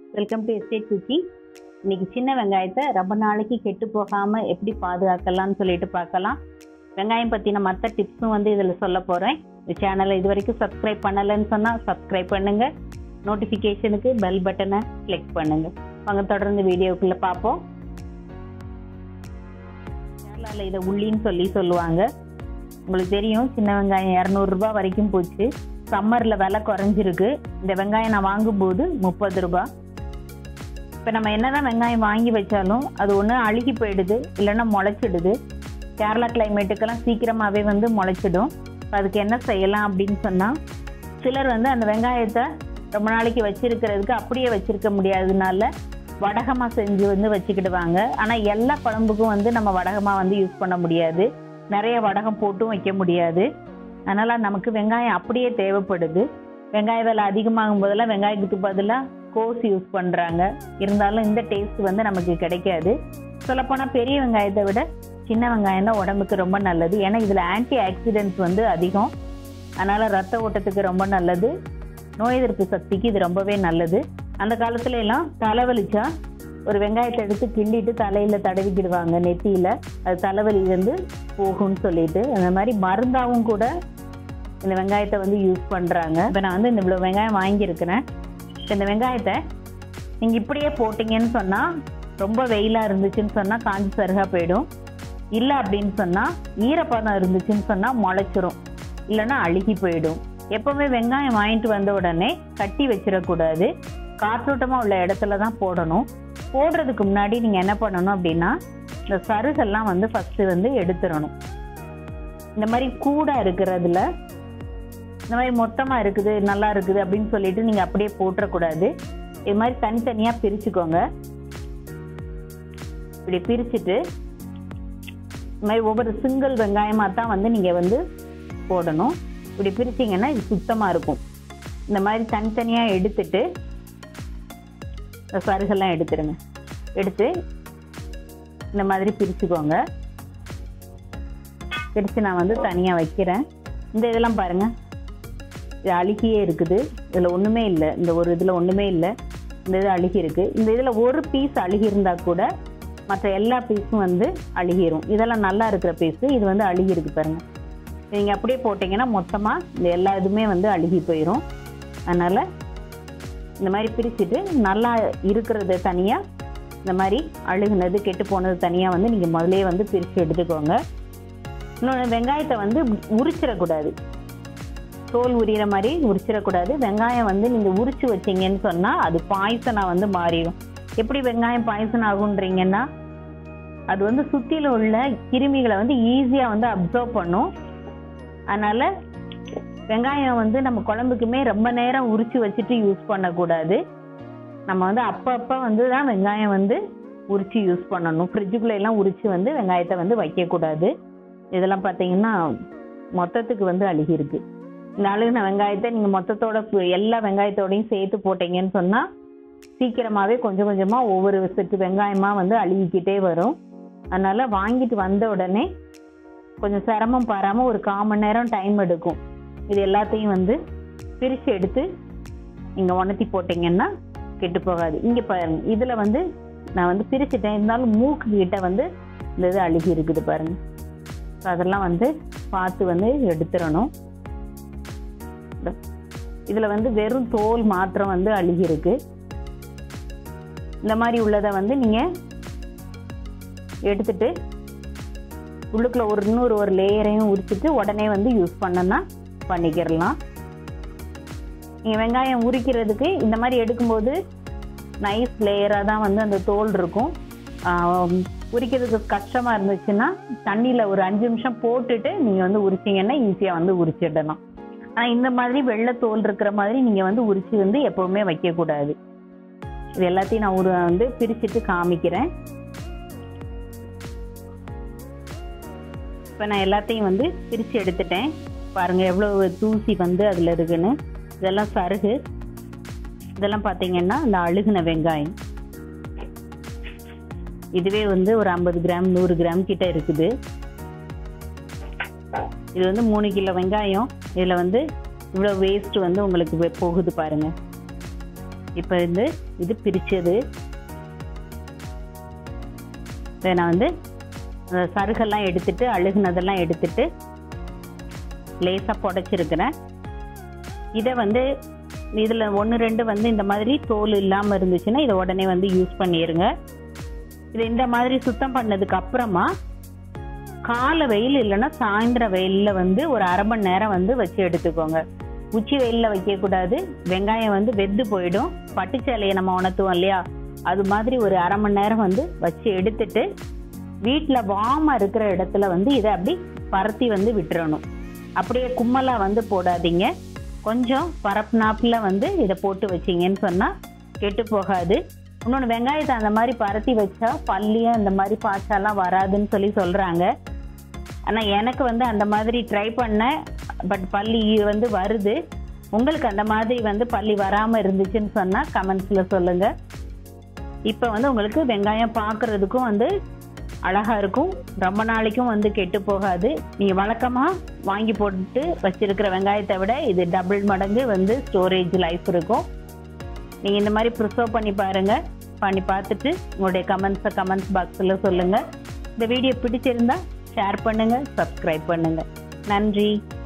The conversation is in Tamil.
வெல்கம் டு எஸ்டேட் குக்கிங் இன்னைக்கு சின்ன வெங்காயத்தை ரொம்ப நாளைக்கு கெட்டு போகாமல் எப்படி பாதுகாக்கலாம்னு சொல்லிட்டு பார்க்கலாம் வெங்காயம் பற்றின மற்ற டிப்ஸும் வந்து இதில் சொல்ல போகிறேன் இந்த சேனலை இது வரைக்கும் சப்ஸ்கிரைப் பண்ணலைன்னு சொன்னால் சப்ஸ்கிரைப் பண்ணுங்கள் நோட்டிஃபிகேஷனுக்கு பெல் பட்டனை கிளிக் பண்ணுங்கள் வாங்க தொடர்ந்து வீடியோக்குள்ளே பார்ப்போம் கேரளாவில் இதை உள்ளின்னு சொல்லி சொல்லுவாங்க உங்களுக்கு தெரியும் சின்ன வெங்காயம் இரநூறுபா வரைக்கும் போச்சு சம்மரில் விலை குறைஞ்சிருக்கு இந்த வெங்காயம் நான் வாங்கும்போது முப்பது ரூபா இப்போ நம்ம என்னதான் வெங்காயம் வாங்கி வச்சாலும் அது ஒன்று அழுகி போயிடுது இல்லைன்னா முளைச்சிடுது கேரளா கிளைமேட்டுக்கெல்லாம் சீக்கிரமாகவே வந்து முளைச்சிடும் இப்போ அதுக்கு என்ன செய்யலாம் அப்படின்னு சொன்னால் சிலர் வந்து அந்த வெங்காயத்தை ரொம்ப நாளைக்கு வச்சிருக்கிறதுக்கு அப்படியே வச்சிருக்க முடியாததுனால வடகமாக செஞ்சு வந்து வச்சுக்கிடுவாங்க ஆனால் எல்லா குழம்புக்கும் வந்து நம்ம வடகமாக வந்து யூஸ் பண்ண முடியாது நிறைய வடகம் போட்டும் வைக்க முடியாது அதனால் நமக்கு வெங்காயம் அப்படியே தேவைப்படுது வெங்காய விலை அதிகமாகும் போதெல்லாம் வெங்காயத்துக்கு பதிலாக கோஸ் யூஸ் பண்ணுறாங்க இருந்தாலும் இந்த டேஸ்ட் வந்து நமக்கு கிடைக்காது சொல்லப்போனால் பெரிய வெங்காயத்தை விட சின்ன வெங்காயம் தான் உடம்புக்கு ரொம்ப நல்லது ஏன்னா இதில் ஆன்டி ஆக்சிடென்ட்ஸ் வந்து அதிகம் அதனால் ரத்த ஓட்டத்துக்கு ரொம்ப நல்லது நோய் எதிர்ப்பு சக்திக்கு இது ரொம்பவே நல்லது அந்த காலத்துல எல்லாம் தலைவலிச்சா ஒரு வெங்காயத்தை எடுத்து கிண்டிட்டு தலையில் தடவிக்கிடுவாங்க நெத்தியில் அது தலைவலி வந்து போகும்னு சொல்லிட்டு அந்த மாதிரி மருந்தாகவும் கூட இந்த வெங்காயத்தை வந்து யூஸ் பண்ணுறாங்க இப்போ நான் வந்து இந்த இவ்வளோ வெங்காயம் வாங்கியிருக்கிறேன் இந்த வெங்காயத்தை நீங்கள் இப்படியே போட்டிங்கன்னு சொன்னால் ரொம்ப வெயிலாக இருந்துச்சுன்னு சொன்னால் காஞ்சி சருகா போயிடும் இல்லை அப்படின்னு சொன்னால் ஈரப்பதம் இருந்துச்சுன்னு சொன்னால் முளைச்சிரும் இல்லைன்னா அழுகி போயிடும் எப்போவுமே வெங்காயம் வாங்கிட்டு வந்த உடனே கட்டி வச்சிடக்கூடாது காற்றோட்டமாக உள்ள இடத்துல தான் போடணும் போடுறதுக்கு முன்னாடி நீங்கள் என்ன பண்ணணும் அப்படின்னா இந்த சருகெல்லாம் வந்து ஃபஸ்ட்டு வந்து எடுத்துடணும் இந்த மாதிரி கூட இருக்கிறதுல இந்த மாதிரி மொத்தமாக இருக்குது நல்லா இருக்குது அப்படின்னு சொல்லிட்டு நீங்கள் அப்படியே போட்டுறக்கூடாது இது மாதிரி தனித்தனியாக பிரிச்சுக்கோங்க இப்படி பிரிச்சுட்டு இந்த மாதிரி ஒவ்வொரு சிங்கிள் வெங்காயமாக தான் வந்து நீங்கள் வந்து போடணும் இப்படி பிரிச்சிங்கன்னா இது சுத்தமாக இருக்கும் இந்த மாதிரி தனித்தனியாக எடுத்துட்டு இந்த சருகெல்லாம் எடுத்துடுங்க எடுத்து இந்த மாதிரி பிரிச்சுக்கோங்க பிரித்து நான் வந்து தனியாக வைக்கிறேன் இந்த இதெல்லாம் பாருங்கள் இது அழுகியே இருக்குது இதில் ஒன்றுமே இல்லை இந்த ஒரு இதில் ஒன்றுமே இல்லை இந்த இது அழுகி இருக்குது இந்த இதில் ஒரு பீஸ் அழுகி இருந்தால் கூட மற்ற எல்லா பீஸும் வந்து அழுகிரும் இதெல்லாம் நல்லா இருக்கிற பீஸு இது வந்து அழுகி இருக்கு பாருங்கள் நீங்கள் அப்படியே போட்டிங்கன்னா மொத்தமாக இந்த எல்லா இதுவுமே வந்து அழுகி போயிடும் அதனால் இந்த மாதிரி பிரிச்சுட்டு நல்லா இருக்கிறது தனியாக இந்த மாதிரி அழுகுனது கெட்டு போனது தனியாக வந்து நீங்கள் முதலே வந்து பிரித்து எடுத்துக்கோங்க இன்னொன்று வெங்காயத்தை வந்து உரிச்சிடக்கூடாது தோல் உரிகிற மாதிரி உரிச்சிடக்கூடாது வெங்காயம் வந்து நீங்கள் உரிச்சு வச்சிங்கன்னு சொன்னால் அது பாய்சனாக வந்து மாறிடும் எப்படி வெங்காயம் பாய்சன் ஆகுன்றீங்கன்னா அது வந்து சுற்றியில் உள்ள கிருமிகளை வந்து ஈஸியாக வந்து அப்சர்வ் பண்ணும் அதனால் வெங்காயம் வந்து நம்ம குழம்புக்குமே ரொம்ப நேரம் உரிச்சு வச்சுட்டு யூஸ் பண்ணக்கூடாது நம்ம வந்து அப்பப்போ வந்து தான் வெங்காயம் வந்து உரிச்சு யூஸ் பண்ணணும் ஃப்ரிட்ஜுக்குள்ளே எல்லாம் உரிச்சு வந்து வெங்காயத்தை வந்து வைக்கக்கூடாது இதெல்லாம் பார்த்தீங்கன்னா மொத்தத்துக்கு வந்து அழுகி இருக்கு இந்த அழுகின வெங்காயத்தை நீங்கள் மொத்தத்தோட எல்லா வெங்காயத்தோடையும் சேர்த்து போட்டீங்கன்னு சொன்னால் சீக்கிரமாகவே கொஞ்சம் கொஞ்சமாக ஒவ்வொரு செட்டு வெங்காயமாக வந்து அழுகிக்கிட்டே வரும் அதனால் வாங்கிட்டு வந்த உடனே கொஞ்சம் சிரமம் பாராமல் ஒரு கால் மணி நேரம் டைம் எடுக்கும் இது எல்லாத்தையும் வந்து பிரித்து எடுத்து நீங்கள் உணர்த்தி போட்டிங்கன்னா கெட்டு போகாது இங்கே பாருங்க இதில் வந்து நான் வந்து பிரிச்சுட்டேன் இருந்தாலும் மூக்கு கிட்ட வந்து இந்த இது அழுகி இருக்குது பாருங்க ஸோ அதெல்லாம் வந்து பார்த்து வந்து எடுத்துடணும் இதில் வந்து வெறும் தோல் மாத்திரம் வந்து அழுகி இருக்கு இந்த மாதிரி உள்ளதை வந்து நீங்கள் எடுத்துட்டு உள்ளுக்குள்ள ஒரு இன்னொரு ஒரு லேயரையும் உரிச்சிட்டு உடனே வந்து யூஸ் பண்ணனா பண்ணிக்கிறலாம் நீங்கள் வெங்காயம் உரிக்கிறதுக்கு இந்த மாதிரி எடுக்கும்போது நைஸ் லேயராக தான் வந்து அந்த தோல் இருக்கும் உரிக்கிறதுக்கு கஷ்டமாக இருந்துச்சுன்னா தண்ணியில் ஒரு அஞ்சு நிமிஷம் போட்டுட்டு நீங்கள் வந்து உரிச்சிங்கன்னா ஈஸியாக வந்து உரிச்சிடலாம் ஆனால் இந்த மாதிரி வெள்ளை தோல் இருக்கிற மாதிரி நீங்கள் வந்து உரிச்சு வந்து எப்போவுமே வைக்கக்கூடாது இது எல்லாத்தையும் நான் ஒரு வந்து பிரிச்சுட்டு காமிக்கிறேன் இப்போ நான் எல்லாத்தையும் வந்து பிரித்து எடுத்துட்டேன் பாருங்கள் எவ்வளோ தூசி வந்து அதில் இருக்குன்னு இதெல்லாம் சருகு இதெல்லாம் பார்த்தீங்கன்னா இந்த அழுகுன வெங்காயம் இதுவே வந்து ஒரு ஐம்பது கிராம் நூறு கிராம் கிட்ட இருக்குது இது வந்து மூணு கிலோ வெங்காயம் இதில் வந்து இவ்வளோ வேஸ்ட் வந்து உங்களுக்கு போகுது பாருங்கள் இப்போ வந்து இது பிரிச்சது இதை நான் வந்து அந்த சருகெல்லாம் எடுத்துட்டு அழுகுனதெல்லாம் எடுத்துட்டு லேசாக புடைச்சிருக்கிறேன் இதை வந்து இதில் ஒன்று ரெண்டு வந்து இந்த மாதிரி தோல் இல்லாமல் இருந்துச்சுன்னா இதை உடனே வந்து யூஸ் பண்ணிடுங்க இது இந்த மாதிரி சுத்தம் பண்ணதுக்கு அப்புறமா காலை வெயில் இல்லைன்னா சாயந்தர வெயிலில் வந்து ஒரு அரை மணி நேரம் வந்து வச்சு எடுத்துக்கோங்க உச்சி வெயிலில் வைக்கக்கூடாது வெங்காயம் வந்து வெந்து போயிடும் பட்டுச்சேலையை நம்ம உணர்த்துவோம் இல்லையா அது மாதிரி ஒரு அரை மணி நேரம் வந்து வச்சு எடுத்துட்டு வீட்டில் வாமாக இருக்கிற இடத்துல வந்து இதை அப்படி பரத்தி வந்து விட்டுறணும் அப்படியே கும்மலாக வந்து போடாதீங்க கொஞ்சம் பரப்புனாப்பில் வந்து இதை போட்டு வச்சிங்கன்னு சொன்னால் கெட்டு போகாது இன்னொன்று வெங்காயத்தை அந்த மாதிரி பரத்தி வச்சா பல்லியும் இந்த மாதிரி பாய்ச்சாலாம் வராதுன்னு சொல்லி சொல்கிறாங்க ஆனால் எனக்கு வந்து அந்த மாதிரி ட்ரை பண்ணேன் பட் பல்லி வந்து வருது உங்களுக்கு அந்த மாதிரி வந்து பல்லி வராமல் இருந்துச்சுன்னு சொன்னால் கமெண்ட்ஸில் சொல்லுங்கள் இப்போ வந்து உங்களுக்கு வெங்காயம் பார்க்குறதுக்கும் வந்து அழகாக இருக்கும் ரொம்ப நாளைக்கும் வந்து கெட்டு போகாது நீங்கள் வழக்கமாக வாங்கி போட்டு வச்சிருக்கிற வெங்காயத்தை விட இது டபுள் மடங்கு வந்து ஸ்டோரேஜ் லைஃப் இருக்கும் நீங்கள் இந்த மாதிரி ப்ரிசர்வ் பண்ணி பாருங்கள் பண்ணி பார்த்துட்டு உங்களுடைய கமெண்ட்ஸை கமெண்ட்ஸ் பாக்ஸில் சொல்லுங்கள் இந்த வீடியோ பிடிச்சிருந்தா ஷேர் பண்ணுங்கள் சப்ஸ்கிரைப் பண்ணுங்கள் நன்றி